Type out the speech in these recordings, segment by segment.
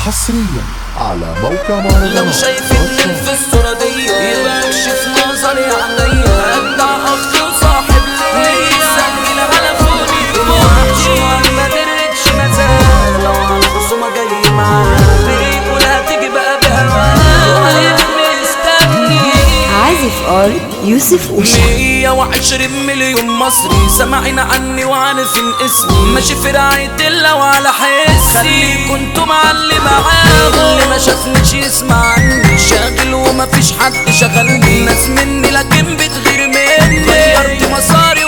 حصريا على موقع لو مهرجانات شايفني في الصورة دي يبقى اكشف نظري عليا ابدع اخ وصاحب ليا سجل على فوني وحش ما درتش مزال لو على الخصومة جاي معاه بيقول هتيجي بقى بهواه وهيبقى مستني عازف ار يوسف أوشا مية وعشرين مليون مصري سامعين عني وعارفين اسمي ماشي في رعاية الله وعلى حسي خليكوا انتوا معلي معاهم اللي ما شافنيش يسمع عني شاغل ومفيش حد شغلني ناس مني لكن بتغير مني غيرت مساري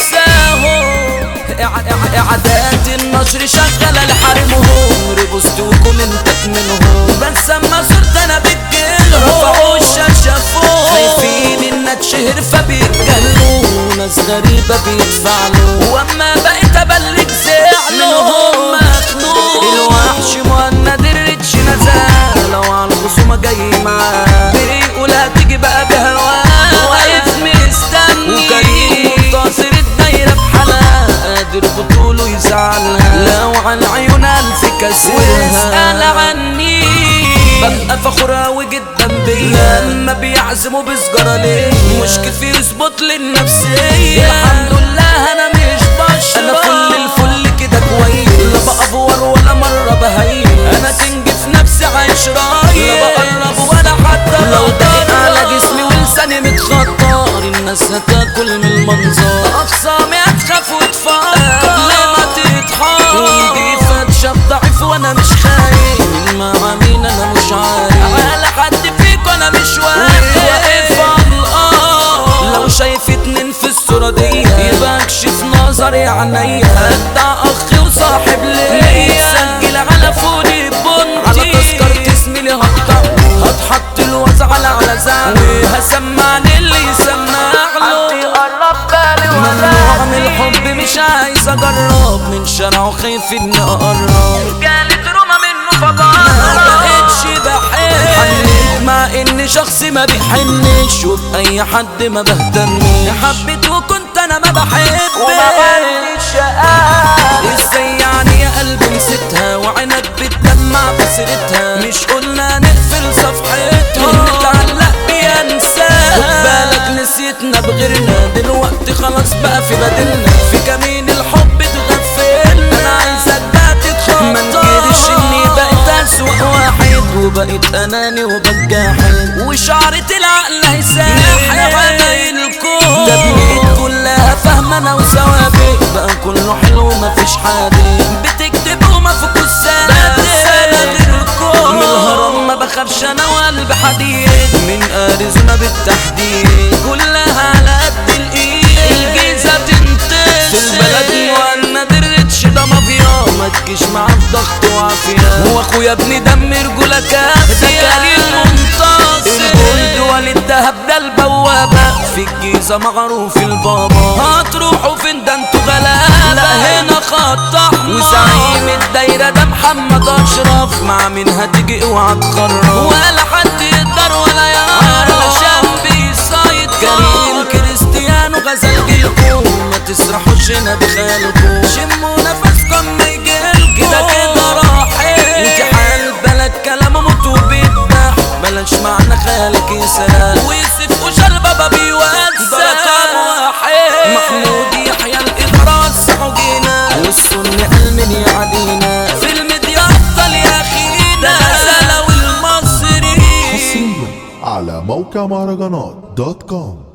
وانساهم إع- إع- اعداد النشر شغالة لحرمهم ريبوست وكومنتات منهم بس اما صرت انا بتجيلهم رفعوا الشاشة فوق خايفين ان اتشهر فبيتجلوا ناس غريبة بيتفعلوا واما بقيت ابلغ زعلهم مخنوق الوحش مهند الريتش نزال لو على الخصومة جاي معاه بيقول هتيجي بقى بهواه واقف مستني وكريم منتصر الدايرة بحالها قادر بطوله يزعلها لو على العيون ألف كسرها واسأل عني ببقى فخور أوي جدا بيا لما بيعزموا بسجارة ليه مش كتير يظبط لي النفسية الحمد لله أنا مش بشر أنا فل الفل كده كويس لا بأفور ولا مرة بهيس أنا كنج في نفسي عايش رايق لا بقرب ولا حتى لو دقيق على جسمي ولساني متخطر الناس هتاكل من المنظر أخصامي هتخاف وتفكر قبل ما تتحار ويجي فتشة ضعيف وأنا مش خايف مين مع مين أنا مش عارف على حد فيك وأنا مش واقف واقف على الأرض لو شايف اتنين في الصورة دي يبقى اكشف نظري عينيا ادع اخي وصاحب ليا سجل على فوني بنتي على تذكرة اسمي لي هقطع هتحط الوزع على على زعل وهسمعني اللي يسمع له ممنوع من الحب مش عايز اجرب من شارعه خايف اني اقرب جالت روما منه فبقرب ما بقتش بحب حنيت مع ان شخصي ما بيحنش وبأي حد ما بهتمش حبيت وكنت انا ما بحبش ازاي يعني يا قلبي نسيتها وعينك بتدمع بسيرتها مش قلنا نقفل صفحتها نتعلق بيها ننساها خد بالك نسيتنا بغيرنا دلوقتي خلاص بقى في بدلنا في كمين الحب تغفلنا انا عايزك بقى تتخطى ما نكدش اني بقيت اسوأ واحد وبقيت اناني وبجاحد وشعرة العقل هيساحب عمايلكم ده بنيت كلها فاهمة انا وثوابت بقى كله حلو مفيش حادث بتكتب وما فيكوا السنة غيركم من الهرم ما بخافش انا وقلبي حديد من اريزونا بالتحديد كلها على قد الايد الجيزة تنتصر في البلد وانا درتش ده مافيا ما تجيش معاه في ضغط وعافية هو اخويا ابن دم رجولة كافية ده كريم منتصر الجولد والدهب ده البوابة في الجيزة معروف البابا هتروحوا فين ده انتوا غلابة لا هنا خط احمر وزعيم الدايرة ده محمد اشرف مع مين هتيجي اوعى تخرج ولا حد يقدر ولا يعرف علشان بيصيد كريم كريستيانو غزل جيلكم ما تسرحوش هنا بخيالكم شموا نفسكم ما يجيلكم كده كده راحت انت حال بلد كلام موت وبيذبح بلاش معنى خيالك يسال ويوسف وشال بابا بيوزع ده رقم واحد محمود يحيى الإدارة وسعوا جينا والسن قال من يعدينا في الميديا أبطال يا أخينا ده غزالة والمصري حصريا على موقع مهرجانات دوت كوم